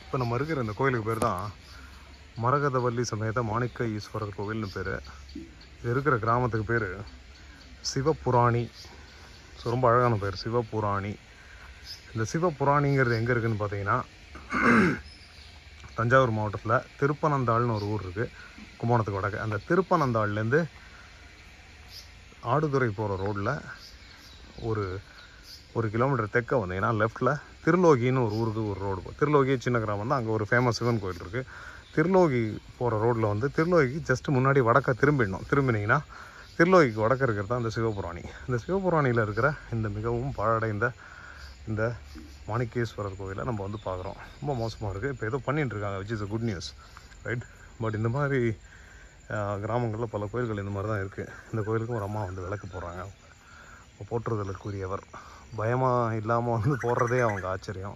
இப்போ நம்ம இருக்கிற இந்த கோயிலுக்கு பேர் தான் மரகதவல்லி சமேத மாணிக்க ஈஸ்வரர் கோவில்னு பேர் இது இருக்கிற கிராமத்துக்கு பேர் சிவபுராணி ஸோ ரொம்ப அழகான பேர் சிவபுராணி இந்த சிவபுராணிங்கிறது எங்கே இருக்குதுன்னு பார்த்தீங்கன்னா தஞ்சாவூர் மாவட்டத்தில் திருப்பனந்தாள்னு ஒரு ஊர் இருக்குது கும்போணத்துக்கு வடக்கு அந்த திருப்பனந்தாள்லேருந்து ஆடுதுறை போகிற ரோட்டில் ஒரு ஒரு கிலோமீட்டர் தெற்க வந்தீங்கன்னா லெஃப்ட்டில் திருலோகின்னு ஒரு ஊருக்கு ஒரு ரோடு போ திருலோகி சின்ன கிராமம் தான் அங்கே ஒரு ஃபேமஸ் சிவன் கோயில் இருக்குது திருலோகி போகிற ரோட்டில் வந்து திருலோகிக்கு ஜஸ்ட் முன்னாடி வடக்க திரும்பிடணும் திரும்பினீங்கன்னா திருலோகிக்கு வடக்க இருக்கிறது தான் இந்த சிவபுராணி இந்த சிவபுராணியில் இருக்கிற இந்த மிகவும் பாழடைந்த இந்த மாணிக்கேஸ்வரர் கோவிலை நம்ம வந்து பார்க்குறோம் ரொம்ப மோசமாக இருக்குது இப்போ ஏதோ பண்ணிட்டு இருக்காங்க which is a good news right but இந்த மாதிரி கிராமங்களில் பல கோயில்கள் இந்த மாதிரி தான் இருக்குது இந்த கோயிலுக்கும் ஒரு அம்மா வந்து விளக்கு போடுறாங்க போற்றுதலுக்குரியவர் பயமாக இல்லாமல் வந்து போடுறதே அவங்க ஆச்சரியம்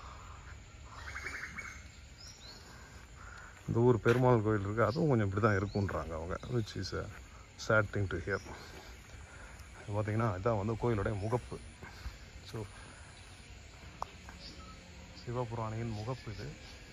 இந்த ஊர் பெருமாள் கோயில் இருக்குது அதுவும் கொஞ்சம் இப்படி தான் இருக்குன்றாங்க அவங்க which is a sad thing to hear பார்த்தீங்கன்னா இதான் வந்து கோயிலுடைய முகப்பு ஸோ சிவபுராணியின் முகப்பு இது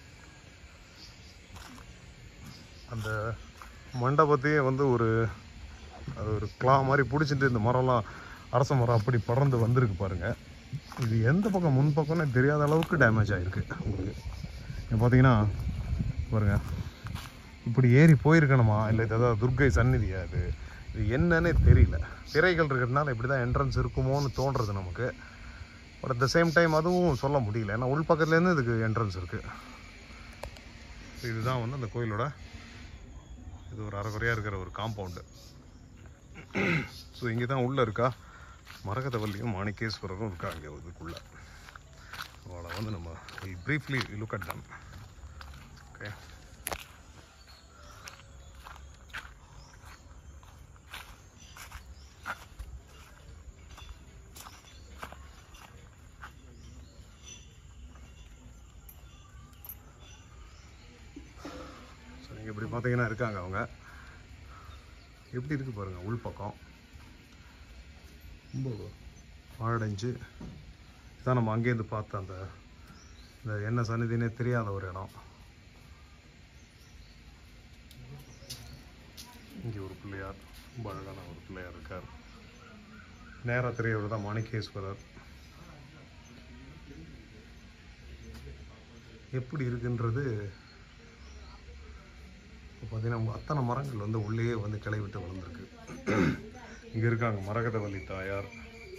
அந்த மண்டபத்தையே வந்து ஒரு அது ஒரு கிளா மாதிரி பிடிச்சிட்டு இந்த மரம்லாம் அரச மரம் அப்படி பறந்து வந்திருக்கு பாருங்க இது எந்த பக்கம் முன் பக்கம்னே தெரியாத அளவுக்கு டேமேஜ் ஆகிருக்கு உங்களுக்கு இங்க பார்த்தீங்கன்னா பாருங்க இப்படி ஏறி போயிருக்கணுமா இல்லை இது ஏதாவது துர்க்கை சந்நிதியா இது இது என்னன்னே தெரியல திரைகள் இருக்கிறதுனால இப்படி தான் என்ட்ரன்ஸ் இருக்குமோன்னு தோன்றது நமக்கு but at the same time அதுவும் சொல்ல முடியல ஏன்னா உள் பக்கத்துலேருந்து இதுக்கு என்ட்ரன்ஸ் இருக்குது இதுதான் வந்து அந்த கோயிலோட இது ஒரு அரைக்குறையாக இருக்கிற ஒரு காம்பவுண்டு ஸோ இங்கே தான் உள்ளே இருக்கா மரகதவல்லியும் மாணிக்கேஸ்வரரும் இருக்கா இங்கே இதுக்குள்ளே அவளை வந்து நம்ம briefly look at them okay so நீங்கள் இப்படி பார்த்தீங்கன்னா இருக்காங்க அவங்க எப்படி இருக்கு பாருங்க உள்பக்கம் ரொம்ப பாழடைஞ்சு இதான் நம்ம அங்கேருந்து பார்த்த அந்த இந்த என்ன சன்னிதினே தெரியாத ஒரு இடம் இங்கே ஒரு பிள்ளையார் ரொம்ப அழகான ஒரு பிள்ளையார் இருக்கார் நேரா தெரியவர் தான் மாணிக்கேஸ்வரர் எப்படி இருக்குன்றது இப்போ பார்த்தீங்கன்னா உங்க அத்தனை மரங்கள் வந்து உள்ளேயே வந்து கிளை விட்டு வளர்ந்துருக்கு இங்கே இருக்காங்க மரகதவல்லி தாயார்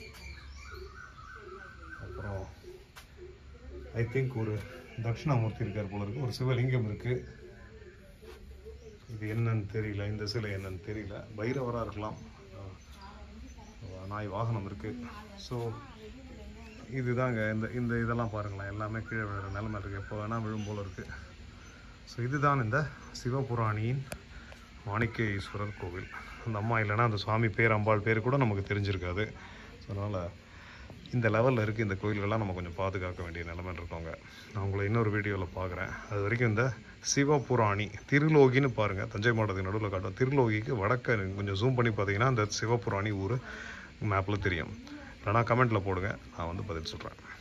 அப்புறம் ஐ திங்க் ஒரு தட்சிணாமூர்த்தி இருக்கார் போல இருக்கு ஒரு சிவலிங்கம் இருக்கு இது என்னன்னு தெரியல இந்த சிலை என்னன்னு தெரியல பைரவராக இருக்கலாம் அஹ் நாய் வாகனம் இருக்கு ஸோ இதுதாங்க இந்த இந்த இதெல்லாம் பாருங்களேன் எல்லாமே கீழே விழுற நிலைமை இருக்குது எப்போ வேணால் விழும் போல இருக்குது ஸோ இதுதான் இந்த சிவபுராணியின் மாணிக்க ஈஸ்வரர் கோவில் அந்த அம்மா இல்லைன்னா அந்த சுவாமி பேர் அம்பாள் பேர் கூட நமக்கு தெரிஞ்சிருக்காது ஸோ அதனால் இந்த லெவலில் இருக்க இந்த கோயில்கள்லாம் நம்ம கொஞ்சம் பாதுகாக்க வேண்டிய நிலைமையில் இருக்கோங்க நான் உங்களை இன்னொரு வீடியோவில் பார்க்குறேன் அது வரைக்கும் இந்த சிவபுராணி திருலோகின்னு பாருங்கள் தஞ்சை மாவட்டத்துக்கு நடுவில் காட்டும் திருலோகிக்கு வடக்க கொஞ்சம் ஜூம் பண்ணி பார்த்தீங்கன்னா இந்த சிவபுராணி ஊர் மேப்பில் தெரியும் இல்லைனா கமெண்ட்டில் போடுங்க நான் வந்து பதில் சொல்கிறேன்